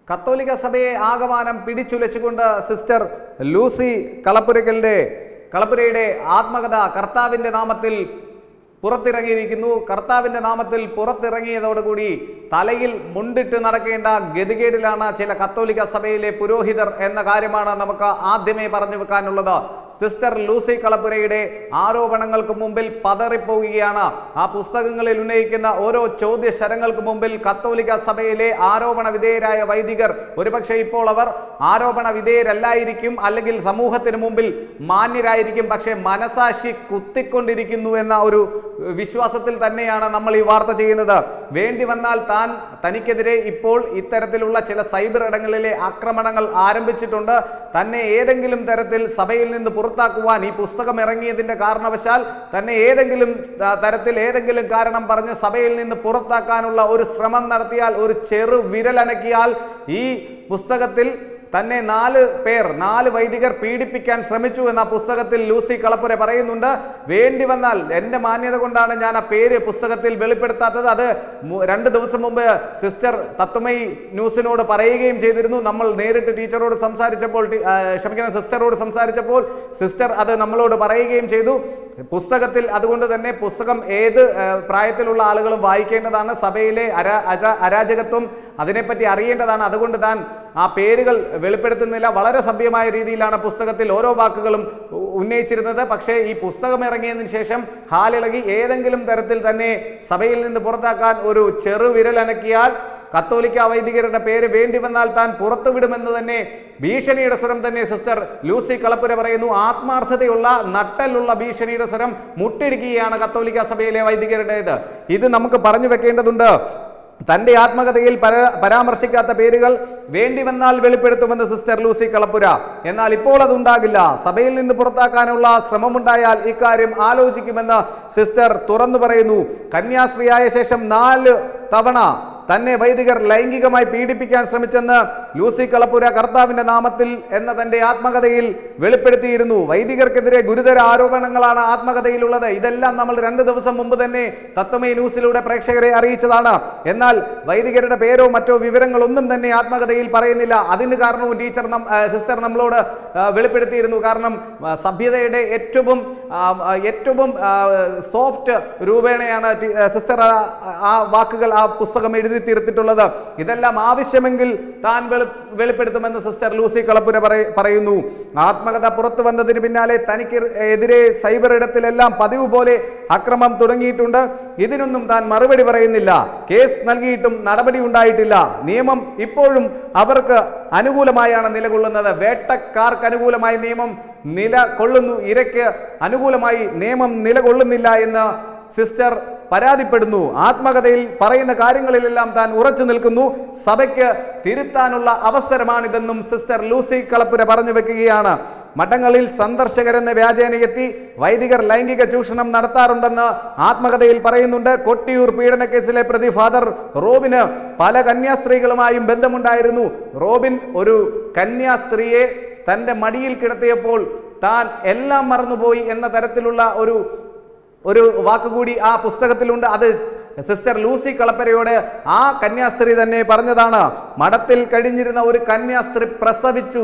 കത്തോലിക്ക സഭയെ ആകമാനം പിടിച്ചുലച്ചുകൊണ്ട് സിസ്റ്റർ ലൂസി കളപ്പുരക്കലിന്റെ കളപ്പുരയുടെ ആത്മകഥ കർത്താവിന്റെ നാമത്തിൽ പുറത്തിറങ്ങിയിരിക്കുന്നു കർത്താവിന്റെ നാമത്തിൽ പുറത്തിറങ്ങിയതോടുകൂടി തലയിൽ മുണ്ടിട്ട് നടക്കേണ്ട ഗതികേടിലാണ് ചില കത്തോലിക്ക സഭയിലെ പുരോഹിതർ എന്ന കാര്യമാണ് നമുക്ക് ആദ്യമേ പറഞ്ഞു വെക്കാനുള്ളത് സിസ്റ്റർ ലൂസി കളപ്പുരയുടെ ആരോപണങ്ങൾക്ക് മുമ്പിൽ പതറിപ്പോവുകയാണ് ആ പുസ്തകങ്ങളിൽ ഉന്നയിക്കുന്ന ഓരോ ചോദ്യ ശരങ്ങൾക്ക് മുമ്പിൽ കത്തോലിക്ക സഭയിലെ ആരോപണ വിധേയരായ വൈദികർ ഒരുപക്ഷെ ഇപ്പോൾ അവർ ആരോപണ വിധേയരല്ലായിരിക്കും അല്ലെങ്കിൽ സമൂഹത്തിന് മുമ്പിൽ മാന്യരായിരിക്കും പക്ഷേ മനസാക്ഷി കുത്തിക്കൊണ്ടിരിക്കുന്നു എന്ന ഒരു വിശ്വാസത്തിൽ തന്നെയാണ് നമ്മൾ ഈ വാർത്ത ചെയ്യുന്നത് വേണ്ടി വന്നാൽ താൻ തനിക്കെതിരെ ഇപ്പോൾ ഇത്തരത്തിലുള്ള ചില സൈബർ ഇടങ്ങളിലെ ആക്രമണങ്ങൾ ആരംഭിച്ചിട്ടുണ്ട് തന്നെ ഏതെങ്കിലും തരത്തിൽ സഭയിൽ നിന്ന് പുറത്താക്കുവാൻ ഈ പുസ്തകം ഇറങ്ങിയതിന്റെ കാരണവശാൽ തന്നെ ഏതെങ്കിലും ആ, തരത്തിൽ ഏതെങ്കിലും കാരണം പറഞ്ഞ് സഭയിൽ നിന്ന് പുറത്താക്കാനുള്ള ഒരു ശ്രമം നടത്തിയാൽ ഒരു ചെറു വിരലനക്കിയാൽ ഈ പുസ്തകത്തിൽ തന്നെ നാല് പേർ നാല് വൈദികർ പീഡിപ്പിക്കാൻ ശ്രമിച്ചു എന്ന പുസ്തകത്തിൽ ലൂസി കളപ്പുര പറയുന്നുണ്ട് വേണ്ടി വന്നാൽ എൻ്റെ മാന്യത കൊണ്ടാണ് ഞാൻ ആ പേര് പുസ്തകത്തിൽ വെളിപ്പെടുത്താത്തത് അത് മു- രണ്ട് ദിവസം മുമ്പ് സിസ്റ്റർ തത്വമയി ന്യൂസിനോട് പറയുകയും ചെയ്തിരുന്നു നമ്മൾ നേരിട്ട് ടീച്ചറോട് സംസാരിച്ചപ്പോൾ ടി- ആ, ക്ഷമിക്കണം സിസ്റ്ററോട് സംസാരിച്ചപ്പോൾ സിസ്റ്റർ അത് നമ്മളോട് പറയുകയും ചെയ്തു പുസ്തകത്തിൽ അതുകൊണ്ട് തന്നെ പുസ്തകം ഏത് ആ, പ്രായത്തിലുള്ള ആളുകളും വായിക്കേണ്ടതാണ് സഭയിലെ അരാ അരാ- അരാജകത്വം അതിനെപ്പറ്റി അറിയേണ്ടതാണ് അതുകൊണ്ട് താൻ ആ പേരുകൾ വെളിപ്പെടുത്തുന്നില്ല വളരെ സഭ്യമായ രീതിയിലാണ് പുസ്തകത്തിൽ ഓരോ വാക്കുകളും ഉ- ഉന്നയിച്ചിരുന്നത് പക്ഷേ ഈ പുസ്തകം ഇറങ്ങിയതിന് ശേഷം ഹാലിളകി ഏതെങ്കിലും തരത്തിൽ തന്നെ സഭയിൽ നിന്ന് പുറത്താക്കാൻ ഒരു ചെറു വിരലനക്കിയാൽ കത്തോലിക്ക വൈദികരുടെ പേര് വേണ്ടി വന്നാൽ താൻ പുറത്തുവിടുമെന്ന് തന്നെ ഭീഷണിയുടെ സ്വരം തന്നെ സിസ്റ്റർ ലൂസി കളപ്പുര പറയുന്നു ആത്മാർത്ഥതയുള്ള നട്ടലുള്ള ഭീഷണിയുടെ സ്വരം മുട്ടിടിക്കുകയാണ് കത്തോലിക്ക സഭയിലെ വൈദികരുടേത് ഇത് നമുക്ക് പറഞ്ഞു വെക്കേണ്ടതുണ്ട് തന്റെ ആത്മകഥയിൽ പരാ പരാമർശിക്കാത്ത പേരുകൾ വേണ്ടി വന്നാൽ വെളിപ്പെടുത്തുമെന്ന് സിസ്റ്റർ ലൂസി കളപ്പുര എന്നാൽ ഇപ്പോൾ അതുണ്ടാകില്ല സഭയിൽ നിന്ന് പുറത്താക്കാനുള്ള ശ്രമമുണ്ടായാൽ ഇക്കാര്യം ആലോചിക്കുമെന്ന് സിസ്റ്റർ തുറന്നു പറയുന്നു കന്യാസ്ത്രീയായ ശേഷം നാല് തവണ തന്നെ വൈദികർ ലൈംഗികമായി പീഡിപ്പിക്കാൻ ശ്രമിച്ചെന്ന് ലൂസി കളപ്പുര കർത്താവിന്റെ നാമത്തിൽ എന്ന തന്റെ ആത്മകഥയിൽ വെളിപ്പെടുത്തിയിരുന്നു വൈദികർക്കെതിരെ ഗുരുതര ആരോപണങ്ങളാണ് ആത്മകഥയിലുള്ളത് ഇതെല്ലാം നമ്മൾ രണ്ട് ദിവസം മുമ്പ് തന്നെ തത്വമേ ന്യൂസിലൂടെ പ്രേക്ഷകരെ അറിയിച്ചതാണ് എന്നാൽ വൈദികരുടെ പേരോ മറ്റോ വിവരങ്ങളൊന്നും തന്നെ ആത്മകഥയിൽ പറയുന്നില്ല അതിന് കാരണവും ടീച്ചർ നം- ആ, സിസ്റ്റർ നമ്മളോട് ആ, വെളിപ്പെടുത്തിയിരുന്നു കാരണം ആ, സഭ്യതയുടെ ഏറ്റവും ആ, ആ, ഏറ്റവും സോഫ്റ്റ് രൂപേണയാണ് ടി- ആ, സിസ്റ്റർ ആ ആ വാക്കുകൾ ആ പുസ്തകം എഴുതി തീർത്തിട്ടുള്ളത് ഇതെല്ലാം ആവശ്യമെങ്കിൽ താൻ വെളി വെളിപ്പെടുത്തുമെന്ന് സിസ്റ്റർ ലൂസി കളപ്പുര പറയ- പറയുന്നു ആത്മകഥ പുറത്തു വന്നതിന് പിന്നാലെ തനിക്ക് എതിരെ സൈബർ ഇടത്തിലെല്ലാം പതിവ് പോലെ അക്രമം തുടങ്ങിയിട്ടുണ്ട് ഇതിനൊന്നും താൻ മറുപടി പറയുന്നില്ല കേസ് നൽകിയിട്ടും നടപടി ഉണ്ടായിട്ടില്ല നിയമം ഇപ്പോഴും അവർക്ക് അനുകൂലമായാണ് നിലകൊള്ളുന്നത് വേട്ടക്കാർക്ക് അനുകൂലമായി നിയമം നിലകൊള്ളുന്നു ഇരയ്ക്ക് അനുകൂലമായി നിയമം നിലകൊള്ളുന്നില്ല എന്ന് സിസ്റ്റർ പരാതിപ്പെടുന്നു ആത്മകഥയിൽ പറയുന്ന കാര്യങ്ങളിലെല്ലാം താൻ ഉറച്ചു നിൽക്കുന്നു സഭയ്ക്ക് തിരുത്താനുള്ള അവസരമാണിതെന്നും സിസ്റ്റർ ലൂസി കളപ്പുര പറഞ്ഞു വെക്കുകയാണ് മഠങ്ങളിൽ സന്ദർശകരെന്ന വ്യാജേനയെത്തി വൈദികർ ലൈംഗിക ചൂഷണം നടത്താറുണ്ടെന്ന് ആത്മകഥയിൽ പറയുന്നുണ്ട് കൊട്ടിയൂർ പീഡന കേസിലെ പ്രതി ഫാദർ റോബിന് പല കന്യാസ്ത്രീകളുമായും ബന്ധമുണ്ടായിരുന്നു റോബിൻ ഒരു കന്യാസ്ത്രീയെ തൻ്റെ മടിയിൽ കിടത്തിയപ്പോൾ താൻ എല്ലാം മറന്നുപോയി എന്ന തരത്തിലുള്ള ഒരു ഒരു വാക്കുകൂടി ആ പുസ്തകത്തിലുണ്ട് അത് സിസ്റ്റർ ലൂസി കളപ്പരയോട് ആ കന്യാസ്ത്രീ തന്നെ പറഞ്ഞതാണ് മഠത്തിൽ കഴിഞ്ഞിരുന്ന ഒരു കന്യാസ്ത്രീ പ്രസവിച്ചു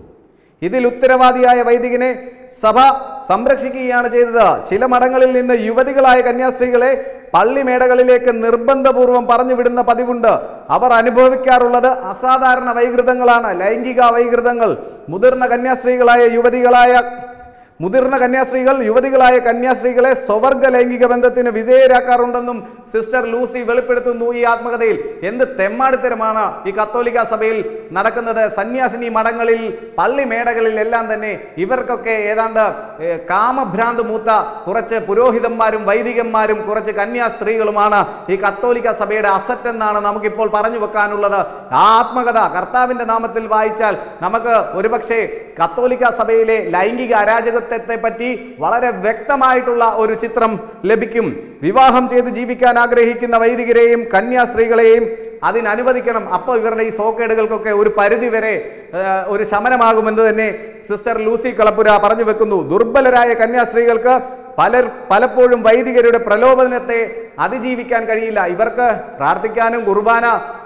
ഇതിൽ ഉത്തരവാദിയായ വൈദികനെ സഭ സംരക്ഷിക്കുകയാണ് ചെയ്തത് ചില മഠങ്ങളിൽ നിന്ന് യുവതികളായ കന്യാസ്ത്രീകളെ പള്ളിമേടകളിലേക്ക് നിർബന്ധപൂർവം പറഞ്ഞു വിടുന്ന പതിവുണ്ട് അവർ അനുഭവിക്കാറുള്ളത് അസാധാരണ വൈകൃതങ്ങളാണ് ലൈംഗിക വൈകൃതങ്ങൾ മുതിർന്ന കന്യാസ്ത്രീകളായ യുവതികളായ മുതിർന്ന കന്യാസ്ത്രീകൾ യുവതികളായ കന്യാസ്ത്രീകളെ സ്വവർഗ ലൈംഗിക ബന്ധത്തിന് വിധേയരാക്കാറുണ്ടെന്നും സിസ്റ്റർ ലൂസി വെളിപ്പെടുത്തുന്നു ഈ ആത്മകഥയിൽ എന്ത് തെമ്മാടിത്തരമാണ് ഈ കത്തോലിക്ക സഭയിൽ നടക്കുന്നത് സന്യാസിനി മഠങ്ങളിൽ പള്ളി മേടകളിൽ എല്ലാം തന്നെ ഇവർക്കൊക്കെ ഏതാണ്ട് ഏ, കാമഭ്രാന്ത് മൂത്ത കുറച്ച് പുരോഹിതന്മാരും വൈദികന്മാരും കുറച്ച് കന്യാസ്ത്രീകളുമാണ് ഈ കത്തോലിക്ക സഭയുടെ അസറ്റ് എന്നാണ് നമുക്കിപ്പോൾ പറഞ്ഞു വെക്കാനുള്ളത് ആ ആത്മകഥ കർത്താവിന്റെ നാമത്തിൽ വായിച്ചാൽ നമുക്ക് ഒരുപക്ഷെ കത്തോലിക്ക സഭയിലെ ലൈംഗിക അരാജകത്വത്തെ പറ്റി വളരെ വ്യക്തമായിട്ടുള്ള ഒരു ചിത്രം ലഭിക്കും വിവാഹം ചെയ്ത് ജീവിക്കാൻ ആഗ്രഹിക്കുന്ന വൈദികരെയും കന്യാസ്ത്രീകളെയും അതിനനുവദിക്കണം അപ്പോൾ ഇവരുടെ ഈ സോക്കേടുകൾക്കൊക്കെ ഒരു പരിധി വരെ ആ, ഒരു ശമനമാകുമെന്ന് തന്നെ സിസ്റ്റർ ലൂസി കളപ്പുര പറഞ്ഞു വെക്കുന്നു ദുർബലരായ കന്യാസ്ത്രീകൾക്ക് പലർ പലപ്പോഴും വൈദികരുടെ പ്രലോഭനത്തെ അതിജീവിക്കാൻ കഴിയില്ല ഇവർക്ക് പ്രാർത്ഥിക്കാനും കുർബാന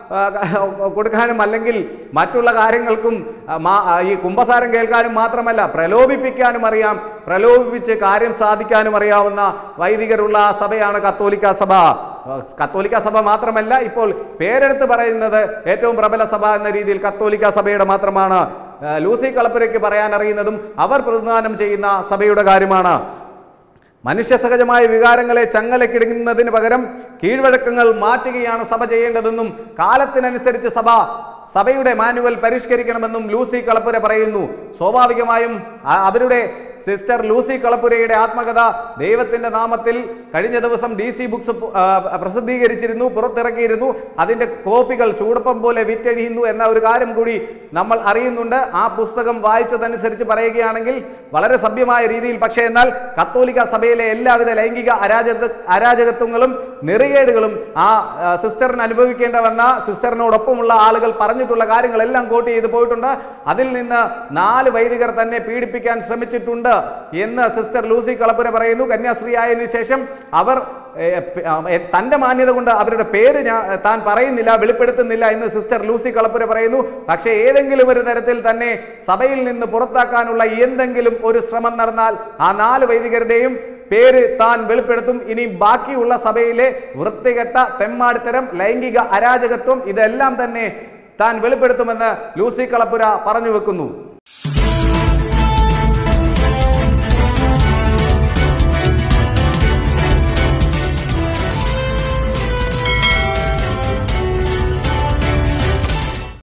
ആ, കൊടുക്കാനും അല്ലെങ്കിൽ മറ്റുള്ള കാര്യങ്ങൾക്കും ആ, മാ- ആ, ഈ കുംഭസാരം കേൾക്കാനും മാത്രമല്ല പ്രലോഭിപ്പിക്കാനും അറിയാം പ്രലോഭിപ്പിച്ച് കാര്യം സാധിക്കാനും അറിയാവുന്ന വൈദികരുള്ള സഭയാണ് കത്തോലിക്ക സഭ കത്തോലിക്ക സഭ മാത്രമല്ല ഇപ്പോൾ പേരെടുത്ത് പറയുന്നത് ഏറ്റവും പ്രബല സഭ എന്ന രീതിയിൽ കത്തോലിക്ക സഭയുടെ മാത്രമാണ് ആ, ലൂസി കളപ്പുരയ്ക്ക് പറയാൻ അറിയുന്നതും അവർ പ്രതിദാനം ചെയ്യുന്ന സഭയുടെ കാര്യമാണ് മനുഷ്യസഹജമായ വികാരങ്ങളെ ചങ്ങലക്കിടുന്നതിന് പകരം കീഴ്വഴക്കങ്ങൾ മാറ്റുകയാണ് സഭ ചെയ്യേണ്ടതെന്നും കാലത്തിനനുസരിച്ച് സഭ സഭയുടെ മാനുവൽ പരിഷ്കരിക്കണമെന്നും ലൂസി കളപ്പുര പറയുന്നു സ്വാഭാവികമായും ആ- അവരുടെ സിസ്റ്റർ ലൂസി കളപ്പുരയുടെ ആത്മകഥ ദൈവത്തിന്റെ നാമത്തിൽ കഴിഞ്ഞ ദിവസം ഡി സി ബുക്സ് പു- ആ, പ്രസിദ്ധീകരിച്ചിരുന്നു പുറത്തിറക്കിയിരുന്നു അതിന്റെ കോപ്പികൾ ചൂടപ്പം പോലെ വിറ്റഴിയുന്നു എന്ന ഒരു കാര്യം കൂടി നമ്മൾ അറിയുന്നുണ്ട് ആ പുസ്തകം വായിച്ചതനുസരിച്ച് പറയുകയാണെങ്കിൽ വളരെ സഭ്യമായ രീതിയിൽ പക്ഷേ എന്നാൽ കത്തോലിക്ക സഭയിലെ എല്ലാവിധ ലൈംഗിക അരാജക അരാജകത്വങ്ങളും നെറികേടുകളും ആ ആ, സിസ്റ്ററിന് അനുഭവിക്കേണ്ട വന്ന സിസ്റ്ററിനോടൊപ്പമുള്ള ആളുകൾ പറഞ്ഞിട്ടുള്ള കാര്യങ്ങളെല്ലാം കോട്ട് ചെയ്ത് പോയിട്ടുണ്ട് അതിൽ നിന്ന് നാല് വൈദികർ തന്നെ പീഡിപ്പിക്കാൻ ശ്രമിച്ചിട്ടുണ്ട് എന്ന് സിസ്റ്റർ ലൂസി കളപ്പുര പറയുന്നു കന്യാസ്ത്രീ ആയതിനു ശേഷം അവർ ഏ, പ്- ആ, ഏ, തന്റെ മാന്യത കൊണ്ട് അവരുടെ പേര് ഞാൻ താൻ പറയുന്നില്ല വെളിപ്പെടുത്തുന്നില്ല എന്ന് സിസ്റ്റർ ലൂസി കളപ്പുര പറയുന്നു പക്ഷേ ഏതെങ്കിലും ഒരു തരത്തിൽ തന്നെ സഭയിൽ നിന്ന് പുറത്താക്കാനുള്ള എന്തെങ്കിലും ഒരു ശ്രമം നടന്നാൽ ആ നാല് വൈദികരുടെയും പേര് താൻ വെളിപ്പെടുത്തും ഇനി ബാക്കിയുള്ള സഭയിലെ വൃത്തികെട്ട തെമ്മാടിത്തരം ലൈംഗിക അരാജകത്വം ഇതെല്ലാം തന്നെ താൻ വെളിപ്പെടുത്തുമെന്ന് ലൂസി കളപ്പുര പറഞ്ഞു വെക്കുന്നു